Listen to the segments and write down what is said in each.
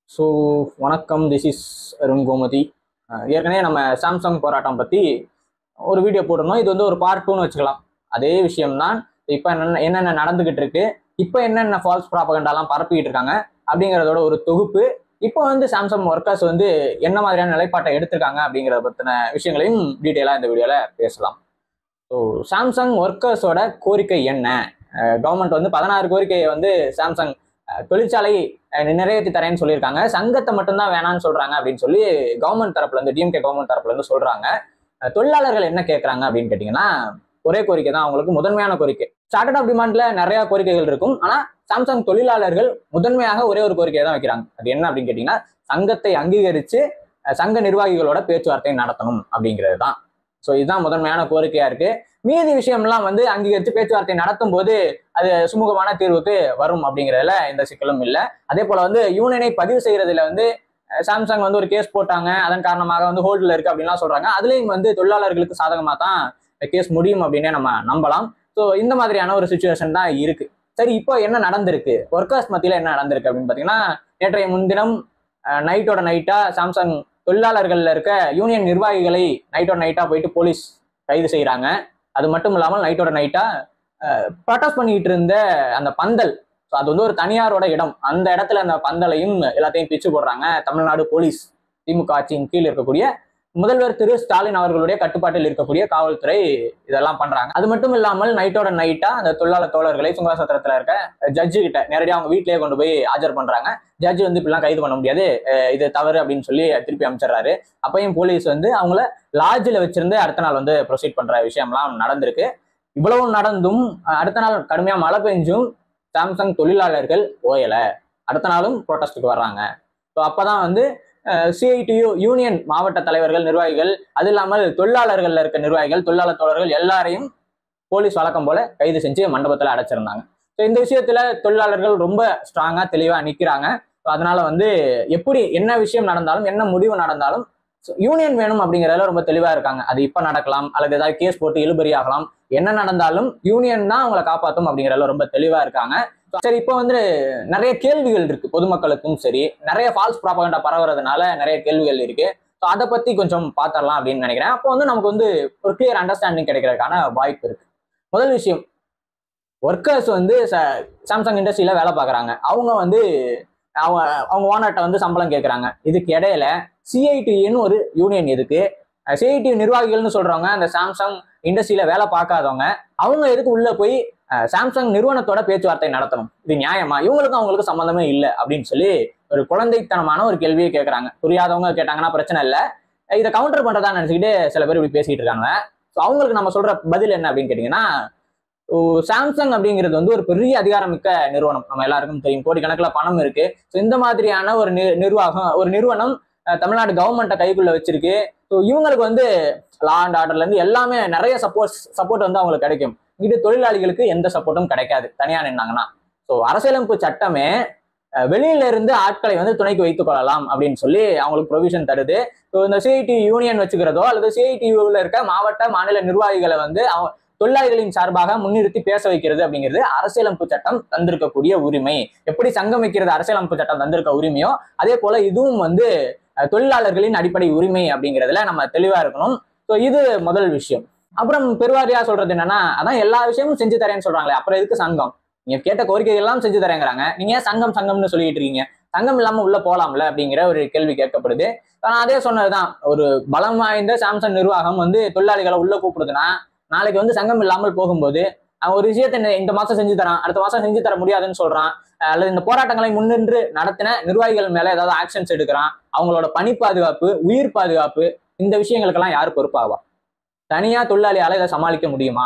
so வணக்கம் this is Arun Gomathi ah ஏற்கனவே நம்ம சாம்சங் போராட்டம் பற்றி ஒரு வீடியோ போட்டிருந்தோம் இது வந்து ஒரு பார்ட் டூன்னு வச்சுக்கலாம் அதே விஷயம்தான் இப்போ என்னென்ன என்னென்ன நடந்துகிட்டு இருக்கு இப்போ என்னென்ன ஃபால்ஸ் ப்ராபகண்டாலாம் பரப்பிக்கிட்டு இருக்காங்க அப்படிங்கிறதோட ஒரு தொகுப்பு இப்போ வந்து சாம்சங் ஒர்க்கர்ஸ் வந்து என்ன மாதிரியான நிலைப்பாட்டை எடுத்திருக்காங்க அப்படிங்கிறத பற்றின விஷயங்களையும் டீட்டெயிலாக இந்த வீடியோவில் பேசலாம் ஸோ சாம்சங் ஒர்க்கர்ஸோட கோரிக்கை என்ன கவர்மெண்ட் வந்து பதினாறு கோரிக்கையை வந்து சாம்சங் அஹ், தொழிற்சாலை அஹ், நிறைவேற்றி தரேன்னு சொல்லியிருக்காங்க சங்கத்தை மட்டும்தான் வேணாம்னு சொல்றாங்க அப்படின்னு சொல்லி கவர்மெண்ட் தரப்புல இருந்து டிஎம்கே கவர்மெண்ட் தரப்புல இருந்து சொல்றாங்க அஹ், தொழிலாளர்கள் என்ன கேட்கறாங்க அப்படின்னு கேட்டீங்கன்னா ஒரே கோரிக்கை தான் அவங்களுக்கு முதன்மையான கோரிக்கை ஸ்டார்டட் ஆஃப் டிமாண்ட்ல நிறைய கோரிக்கைகள் இருக்கும் ஆனா சாம்சங் தொழிலாளர்கள் முதன்மையாக ஒரே ஒரு கோரிக்கையை தான் வைக்கிறாங்க அது என்ன அப்படின்னு கேட்டீங்கன்னா சங்கத்தை அங்கீகரிச்சு அஹ், சங்க நிர்வாகிகளோட பேச்சுவார்த்தை நடத்தணும் அப்படிங்கிறது தான் ஸோ இதுதான் முதன்மையான கோரிக்கையா இருக்கு மீதி விஷயம்லாம் வந்து அங்கீகரித்து பேச்சுவார்த்தை நடத்தும் போது அது சுமூகமான தீர்வுக்கு வரும் அப்படிங்கிறதுல எந்த சிக்கலும் இல்லை அதே போல வந்து யூனியனை பதிவு செய்யறதுல வந்து அஹ், சாம்சங் வந்து ஒரு கேஸ் போட்டாங்க அதன் காரணமாக வந்து ஹோல்டில் இருக்கு அப்படின்லாம் சொல்றாங்க அதுலயும் வந்து தொழிலாளர்களுக்கு சாதகமாக தான் கேஸ் முடியும் அப்படின்னே நம்ம நம்பலாம் ஸோ இந்த மாதிரியான ஒரு சுச்சுவேஷன் தான் இருக்கு சரி இப்போ என்ன நடந்திருக்கு ஒர்க்கர்ஸ் மத்தியில் என்ன நடந்திருக்கு அப்படின்னு பார்த்தீங்கன்னா நேற்றைய முன்தினம் நைட்டோட நைட்டா சாம்சங் தொழிலாளர்கள்ல இருக்க யூனியன் நிர்வாகிகளை நைட்டோட நைட்டா போயிட்டு போலீஸ் கைது செய்கிறாங்க அது மட்டும் இல்லாமல் நைட்டோட நைட்டா ப்ரொட்டஸ்ட் பண்ணிட்டு இருந்த அந்த பந்தல் ஸோ அது வந்து ஒரு தனியாரோட இடம் அந்த இடத்துல அந்த பந்தலையும் எல்லாத்தையும் பிச்சு போடுறாங்க தமிழ்நாடு போலீஸ் திமுக ஆட்சியின் கீழ் இருக்கக்கூடிய முதல்வர் திரு ஸ்டாலின் அவர்களுடைய கட்டுப்பாட்டில் இருக்கக்கூடிய காவல்துறை இதெல்லாம் பண்றாங்க அது மட்டும் இல்லாமல் நைட்டோட நைட்டா அந்த தொழிலாளர் தோழர்களை சுங்கசத்திரத்துல இருக்க ஜட்ஜு கிட்ட நேரடியாக அவங்க வீட்டிலேயே கொண்டு போய் ஆஜர் பண்றாங்க ஜட்ஜ் வந்து இப்படிலாம் கைது பண்ண முடியாது அஹ் இது தவறு அப்படின்னு சொல்லி திருப்பி அமைச்சிடுறாரு அப்பயும் போலீஸ் வந்து அவங்கள லாட்ஜில் வச்சிருந்து அடுத்த நாள் வந்து ப்ரொசீட் பண்ற விஷயம்லாம் நடந்திருக்கு இவ்வளவு நடந்தும் அஹ் அடுத்த நாள் கடுமையா மழை பெஞ்சும் சாம்சங் தொழிலாளர்கள் ஓயல அடுத்த நாளும் ப்ரோட்டஸ்ட்டுக்கு வர்றாங்க ஸோ அப்பதான் வந்து சிஐடியு யூனியன் மாவட்ட தலைவர்கள் நிர்வாகிகள் அது இல்லாமல் தொழிலாளர்கள்ல இருக்க நிர்வாகிகள் தொழிலாளர் தோழர்கள் எல்லாரையும் போலீஸ் வழக்கம் போல கைது செஞ்சு மண்டபத்தில் அடைச்சிருந்தாங்க ஸோ இந்த விஷயத்துல தொழிலாளர்கள் ரொம்ப ஸ்ட்ராங்கா தெளிவா நிக்கிறாங்க So அதனால வந்து எப்படி என்ன விஷயம் நடந்தாலும் என்ன முடிவு நடந்தாலும் யூனியன் வேணும் அப்படிங்கிறதுல ரொம்ப தெளிவா இருக்காங்க அது இப்ப நடக்கலாம் அல்லது ஏதாவது கேஸ் போட்டு இழுபறி ஆகலாம் என்ன நடந்தாலும் யூனியன் தான் அவங்களை காப்பாற்றும் அப்படிங்கிறதுல ரொம்ப தெளிவா இருக்காங்க சரி இப்போ வந்து நிறைய கேள்விகள் இருக்கு பொதுமக்களுக்கும் சரி நிறைய ஃபால்ஸ் ப்ராபகண்டா பரவுறதுனால நிறைய கேள்விகள் இருக்கு ஸோ அதை பத்தி கொஞ்சம் பார்த்துடலாம் அப்படின்னு நினைக்கிறேன் அப்போ வந்து நமக்கு வந்து ஒரு கிளியர் அண்டர்ஸ்டாண்டிங் கிடைக்கிறதுக்கான வாய்ப்பு இருக்கு முதல் விஷயம் ஒர்க்கர்ஸ் வந்து சாம்சங் இண்டஸ்ட்ரியில வேலை பார்க்குறாங்க அவங்க வந்து அவங்க அவங்க ஓனர்கிட்ட வந்து சம்பளம் கேட்குறாங்க இதுக்கு இடையில சிஐடின்னு ஒரு யூனியன் இருக்கு சிஐடி நிர்வாகிகள்னு சொல்றவங்க அந்த சாம்சங் இண்டஸ்ட்ரியில வேலை பார்க்காதவங்க அவங்க எதுக்கு உள்ள போய் அஹ், சாம்சங் நிறுவனத்தோட பேச்சுவார்த்தை நடத்தணும் இது நியாயமா இவங்களுக்கும் அவங்களுக்கு சம்மந்தமே இல்லை அப்படின்னு சொல்லி ஒரு குழந்தைத்தனமான ஒரு கேள்வியை கேட்கறாங்க புரியாதவங்க கேட்டாங்கன்னா பிரச்சனை இல்லை இதை கவுண்டர் பண்றதா நினைச்சுக்கிட்டு சில பேர் இப்படி பேசிட்டு இருக்காங்க ஸோ அவங்களுக்கு நம்ம சொல்ற பதில் என்ன அப்படின்னு கேட்டீங்கன்னா ஓ, சாம்சங் அப்படிங்கிறது வந்து ஒரு பெரிய அதிகாரமிக்க நிறுவனம் நம்ம எல்லாருக்கும் தெரியும் கோடிக்கணக்கில் பணம் இருக்கு ஸோ இந்த மாதிரியான ஒரு நி- நிர்வாகம் ஒரு நிறுவனம் அஹ், தமிழ்நாடு கவர்மெண்ட்டை கைக்குள்ள வச்சிருக்கு ஸோ இவங்களுக்கு வந்து லா அண்ட் ஆர்டர்ல இருந்து எல்லாமே நிறைய சப்போர்ட் சப்போர்ட் வந்து அவங்களுக்கு கிடைக்கும் இது தொழிலாளிகளுக்கு எந்த சப்போர்ட்டும் கிடைக்காது தனியா நின்னாங்கன்னா ஸோ அரசியலமைப்பு சட்டமே அஹ், வெளியில இருந்து ஆட்களை வந்து துணைக்கு வைத்துக் கொள்ளலாம் அப்படின்னு சொல்லி அவங்களுக்கு ப்ரொவிஷன் தருது ஸோ இந்த சிஐடி யூனியன் வச்சுக்கிறதோ அல்லது சிஐடியூவில் இருக்க மாவட்ட மாநில நிர்வாகிகளை வந்து அவங்க தொழிலாளிகளின் சார்பாக முன்னிறுத்தி பேச வைக்கிறது அப்படிங்கிறது அரசியலமைப்பு சட்டம் தந்திருக்கக்கூடிய உரிமை எப்படி சங்கம் வைக்கிறது அரசியலமைப்பு சட்டம் தந்திருக்க உரிமையோ அதே போல இதுவும் வந்து அஹ், தொழிலாளர்களின் அடிப்படை உரிமை அப்படிங்கிறதுல நம்ம தெளிவா இருக்கணும் ஸோ இது முதல் விஷயம் அப்புறம் பெருவாரியா சொல்றது என்னன்னா அதான் எல்லா விஷயமும் செஞ்சு தரேன்னு சொல்றாங்களே அப்புறம் எதுக்கு சங்கம் நீங்க கேட்ட கோரிக்கைகள் எல்லாம் செஞ்சு தரேங்கிறாங்க நீங்க ஏன் சங்கம் சங்கம்னு சொல்லிட்டு இருக்கீங்க சங்கம் இல்லாம உள்ள போலாம்ல அப்படிங்கிற ஒரு கேள்வி கேட்கப்படுது நான் அதே சொன்னதுதான் ஒரு பலம் வாய்ந்த சாம்சங் நிர்வாகம் வந்து தொழிலாளிகளை உள்ள கூப்பிடுதுன்னா நாளைக்கு வந்து சங்கம் இல்லாமல் போகும்போது அவன் ஒரு விஷயத்தை இந்த- இந்த மாசம் செஞ்சு தரான் அடுத்த மாசம் செஞ்சு தர முடியாதுன்னு சொல்றான் அஹ் அல்லது இந்த போராட்டங்களை முன்னின்று நடத்தின நிர்வாகிகள் மேல ஏதாவது ஆக்ஷன்ஸ் எடுக்கிறான் அவங்களோட பணி பாதுகாப்பு உயிர் பாதுகாப்பு இந்த விஷயங்களுக்கெல்லாம் யார் பொறுப்பாவா தனியா தொழிலாளியால இதை சமாளிக்க முடியுமா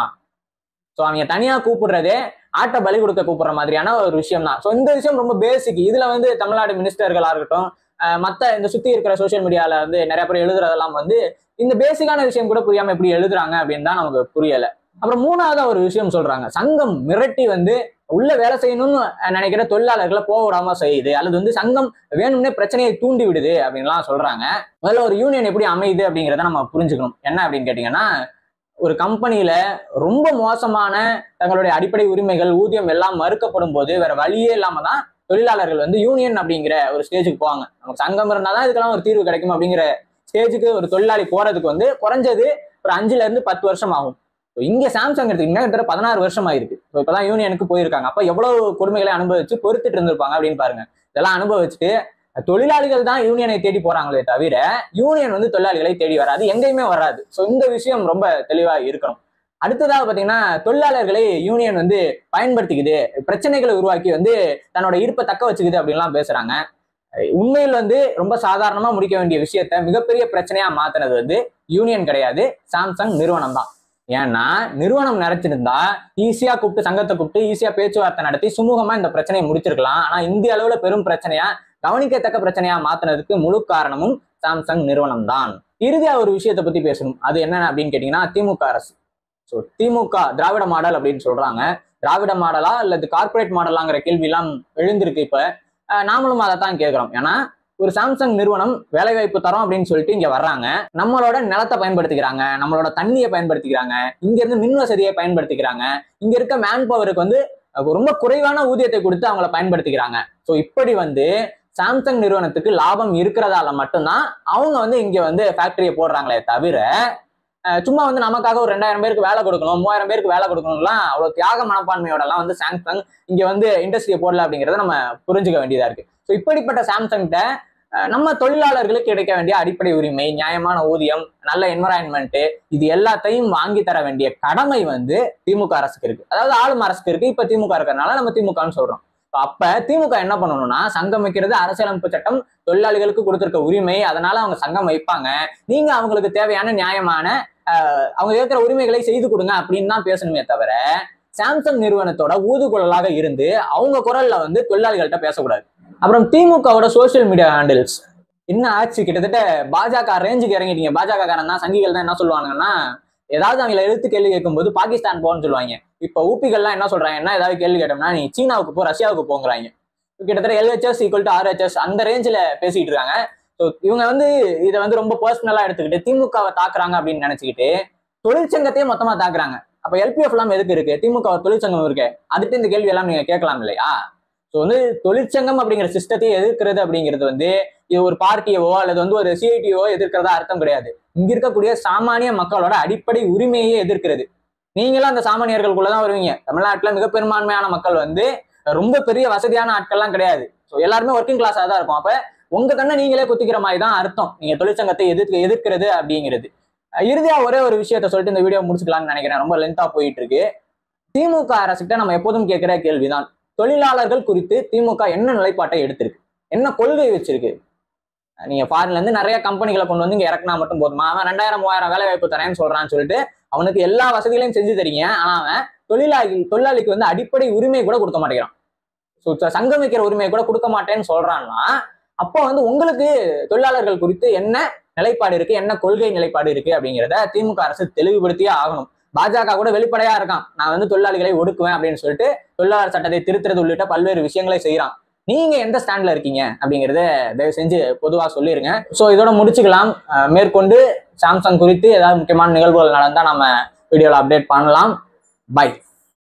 ஸோ அவங்க தனியா கூப்பிடுறதே ஆட்டை பலி கொடுக்க கூப்பிடுற மாதிரியான ஒரு விஷயம் தான் ஸோ இந்த விஷயம் ரொம்ப பேசிக் இதுல வந்து தமிழ்நாடு மினிஸ்டர்களா இருக்கட்டும் அஹ் மத்த இந்த சுத்தி இருக்கிற சோஷியல் மீடியால வந்து நிறைய பேர் எழுதுறதெல்லாம் வந்து இந்த பேசிக்கான விஷயம் கூட புரியாம எப்படி எழுதுறாங்க அப்படின்னு தான் நமக்கு புரியல அப்புறம் மூணாவது ஒரு விஷயம் சொல்றாங்க சங்கம் மிரட்டி வந்து உள்ள வேலை செய்யணும்னு நினைக்கிற தொழிலாளர்களை போக விடாம செய்யுது அல்லது வந்து சங்கம் வேணும்னே பிரச்சனையை தூண்டி விடுது அப்படின்லாம் சொல்றாங்க முதல்ல ஒரு யூனியன் எப்படி அமையுது அப்படிங்கிறத நம்ம புரிஞ்சுக்கணும் என்ன அப்படின்னு கேட்டீங்கன்னா ஒரு கம்பெனியில ரொம்ப மோசமான தங்களுடைய அடிப்படை உரிமைகள் ஊதியம் எல்லாம் மறுக்கப்படும் போது வேற வழியே இல்லாம தான் தொழிலாளர்கள் வந்து யூனியன் அப்படிங்கிற ஒரு ஸ்டேஜுக்கு போவாங்க நமக்கு சங்கம் இருந்தால் தான் இதுக்கெல்லாம் ஒரு தீர்வு கிடைக்கும் அப்படிங்கிற ஸ்டேஜுக்கு ஒரு தொழிலாளி போறதுக்கு வந்து குறைஞ்சது ஒரு அஞ்சுல இருந்து பத்து வருஷம் ஆகும் So, இங்க சாம்சங் எடுத்தீங்கன்னா கிட்டத்தட்ட பதினாறு வருஷம் ஆயிருக்கு ஸோ இப்பதான் யூனியனுக்கு போயிருக்காங்க அப்ப எவ்வளவு கொடுமைகளை அனுபவிச்சு பொறுத்துட்டு இருந்திருப்பாங்க அப்படின்னு பாருங்க இதெல்லாம் அனுபவிச்சுட்டு தொழிலாளிகள் தான் யூனியனை தேடி போறாங்களே தவிர யூனியன் வந்து தொழிலாளிகளை தேடி வராது எங்கேயுமே வராது ஸோ இந்த விஷயம் ரொம்ப தெளிவா இருக்கணும் அடுத்ததாக பாத்தீங்கன்னா தொழிலாளர்களை யூனியன் வந்து பயன்படுத்திக்குது பிரச்சனைகளை உருவாக்கி வந்து தன்னோட இருப்பை தக்க வச்சுக்குது அப்படின்லாம் பேசுறாங்க அஹ் உண்மையில் வந்து ரொம்ப சாதாரணமா முடிக்க வேண்டிய விஷயத்த மிகப்பெரிய பிரச்சனையா மாத்தினது வந்து யூனியன் கிடையாது சாம்சங் நிறுவனம் தான் ஏன்னா நிறுவனம் நிறைச்சிருந்தா ஈஸியா கூப்பிட்டு சங்கத்தை கூப்பிட்டு ஈஸியா பேச்சுவார்த்தை நடத்தி சுமூகமா இந்த பிரச்சனையை முடிச்சிருக்கலாம் ஆனா இந்திய அளவுல பெரும் பிரச்சனையா கவனிக்கத்தக்க பிரச்சனையா மாத்தினதுக்கு முழு காரணமும் சாம்சங் நிறுவனம் தான் இறுதியா ஒரு விஷயத்தை பத்தி பேசணும் அது என்ன அப்படின்னு கேட்டீங்கன்னா திமுக அரசு ஸோ திமுக திராவிட மாடல் அப்படின்னு சொல்றாங்க திராவிட மாடலா அல்லது கார்ப்பரேட் மாடலாங்கிற கேள்வியெல்லாம் எழுந்திருக்கு இப்ப அஹ் நாமளும் அதை தான் கேட்கிறோம் ஏன்னா ஒரு சாம்சங் நிறுவனம் வேலைவாய்ப்பு தரோம் அப்படின்னு சொல்லிட்டு இங்க வர்றாங்க நம்மளோட நிலத்தை பயன்படுத்திக்கிறாங்க நம்மளோட தண்ணியை பயன்படுத்திக்கிறாங்க இங்க இருந்து மின் வசதியை பயன்படுத்திக்கிறாங்க இங்க இருக்க மேன் பவருக்கு வந்து அஹ் ரொம்ப குறைவான ஊதியத்தை கொடுத்து அவங்கள பயன்படுத்திக்கிறாங்க ஸோ இப்படி வந்து சாம்சங் நிறுவனத்துக்கு லாபம் இருக்கிறதால மட்டும்தான் அவங்க வந்து இங்க வந்து ஃபேக்டரியை போடுறாங்களே தவிர அஹ் சும்மா வந்து நமக்காக ஒரு ரெண்டாயிரம் பேருக்கு வேலை கொடுக்கணும் மூவாயிரம் பேருக்கு வேலை கொடுக்கணும்லாம் அவ்வளவு தியாக மனப்பான்மையோட எல்லாம் வந்து சாம்சங் இங்க வந்து இண்டஸ்ட்ரியை போடல அப்படிங்கறத நம்ம புரிஞ்சுக்க வேண்டியதா இருக்கு ஸோ இப்படிப்பட்ட சாம்சங்கிட்ட அஹ் நம்ம தொழிலாளர்களுக்கு கிடைக்க வேண்டிய அடிப்படை உரிமை நியாயமான ஊதியம் நல்ல என்வரான்மெண்ட் இது எல்லாத்தையும் வாங்கி தர வேண்டிய கடமை வந்து திமுக அரசுக்கு இருக்கு அதாவது ஆளும் அரசுக்கு இருக்கு இப்ப திமுக இருக்கிறதுனால நம்ம திமுகன்னு சொல்றோம் So அப்ப திமுக என்ன பண்ணணும்னா சங்கம் வைக்கிறது அரசியலமைப்பு சட்டம் தொழிலாளிகளுக்கு கொடுத்திருக்க உரிமை அதனால அவங்க சங்கம் வைப்பாங்க நீங்க அவங்களுக்கு தேவையான நியாயமான அஹ், அவங்க கேட்கிற உரிமைகளை செய்து கொடுங்க அப்படின்னு தான் பேசணுமே தவிர சாம்சங் நிறுவனத்தோட ஊதுகுழலாக இருந்து அவங்க குரல்ல வந்து தொழிலாளிகள்கிட்ட பேசக்கூடாது அப்புறம் திமுகவோட சோஷியல் மீடியா ஹேண்டில்ஸ் என்ன ஆச்சு கிட்டத்தட்ட பாஜக ரேஞ்சுக்கு இறங்கிட்டீங்க பாஜக காரன் தான் சங்கிகள் தான் என்ன சொல்லுவாங்கன்னா ஏதாவது அவங்கள எழுத்து கேள்வி கேட்கும்போது பாகிஸ்தான் போன்னு சொல்லுவாங்க இப்ப ஊப்பிகள்லாம் என்ன சொல்றாங்கன்னா ஏதாவது கேள்வி கேட்டோம்னா நீ சீனாவுக்கு போ ரஷ்யாவுக்கு போங்கிறாங்க கிட்டத்தட்ட எல்ஹெச்எஸ் ஈக்குவல் டு ஆர்ஹெச்எஸ் அந்த ரேஞ்சில் பேசிட்டு இருக்காங்க ஸோ இவங்க வந்து இதை வந்து ரொம்ப பர்சனலா எடுத்துக்கிட்டு திமுகவை தாக்குறாங்க அப்படின்னு நினைச்சுக்கிட்டு தொழிற்சங்கத்தையே மொத்தமா தாக்குறாங்க அப்ப எல்பிஎஃப் எல்லாம் எதுக்கு இருக்கு திமுக தொழிற்சங்கம் இருக்கு அதுட்டு இந்த கேள்வி எல்லாம் நீங்க கேட்கலாம் இல்லையா ஸோ வந்து தொழிற்சங்கம் அப்படிங்கிற சிஸ்டத்தை எதிர்க்கிறது அப்படிங்கிறது வந்து இது ஒரு பார்ட்டியவோ அல்லது வந்து ஒரு சிஐடியோ எதிர்க்கிறதா அர்த்தம் கிடையாது இங்க இருக்கக்கூடிய சாமானிய மக்களோட அடிப்படை உரிமையே எதிர்க்கிறது நீங்களும் அந்த சாமானியர்களுக்குள்ள தான் வருவீங்க தமிழ்நாட்டுல மிக பெரும்பான்மையான மக்கள் வந்து ரொம்ப பெரிய வசதியான ஆட்கள்லாம் கிடையாது ஸோ எல்லாருமே ஒர்க்கிங் கிளாஸாக தான் இருக்கும் அப்ப உங்க கண்ணை நீங்களே குத்திக்கிற மாதிரி தான் அர்த்தம் நீங்க தொழிற்சங்கத்தை எதிர்க்க எதிர்க்கிறது அப்படிங்கிறது அஹ் இறுதியா ஒரே ஒரு விஷயத்த சொல்லிட்டு இந்த வீடியோ முடிச்சுக்கலாம்னு நினைக்கிறேன் ரொம்ப லென்த்தா போயிட்டு இருக்கு திமுக அரசுகிட்ட நம்ம எப்போதும் கேட்கிற கேள்விதான் தொழிலாளர்கள் குறித்து திமுக என்ன நிலைப்பாட்டை எடுத்திருக்கு என்ன கொள்கை வச்சிருக்கு நீங்க ஃபாரின்ல இருந்து நிறைய கம்பெனிகளை கொண்டு வந்து இங்க இறக்குனா மட்டும் போதுமா அவன் ரெண்டாயிரம் மூவாயிரம் வேலை வாய்ப்பு தரேன்னு சொல்றான்னு சொல்லிட்டு அவனுக்கு எல்லா வசதிகளையும் செஞ்சு தரீங்க ஆனா அவன் தொழிலாளி தொழிலாளிக்கு வந்து அடிப்படை உரிமை கூட கொடுக்க மாட்டேங்கிறான் ஸோ சங்கம் வைக்கிற உரிமை கூட கொடுக்க மாட்டேன்னு சொல்றான்னா அப்போ வந்து உங்களுக்கு தொழிலாளர்கள் குறித்து என்ன நிலைப்பாடு இருக்கு என்ன கொள்கை நிலைப்பாடு இருக்கு அப்படிங்கிறத திமுக அரசு தெளிவுபடுத்தியே ஆகணும் பாஜக கூட வெளிப்படையா இருக்கான் நான் வந்து தொழிலாளிகளை ஒடுக்குவேன் அப்படின்னு சொல்லிட்டு தொழிலாளர் சட்டத்தை திருத்துறது உள்ளிட்ட பல்வேறு விஷயங்களை செய்யறான் நீங்க எந்த ஸ்டாண்ட்ல இருக்கீங்க அப்படிங்கறத தயவு செஞ்சு பொதுவா சொல்லிருங்க ஸோ இதோட முடிச்சுக்கலாம் அஹ் மேற்கொண்டு சாம்சங் குறித்து ஏதாவது முக்கியமான நிகழ்வுகள் நடந்தா நம்ம வீடியோல அப்டேட் பண்ணலாம் பை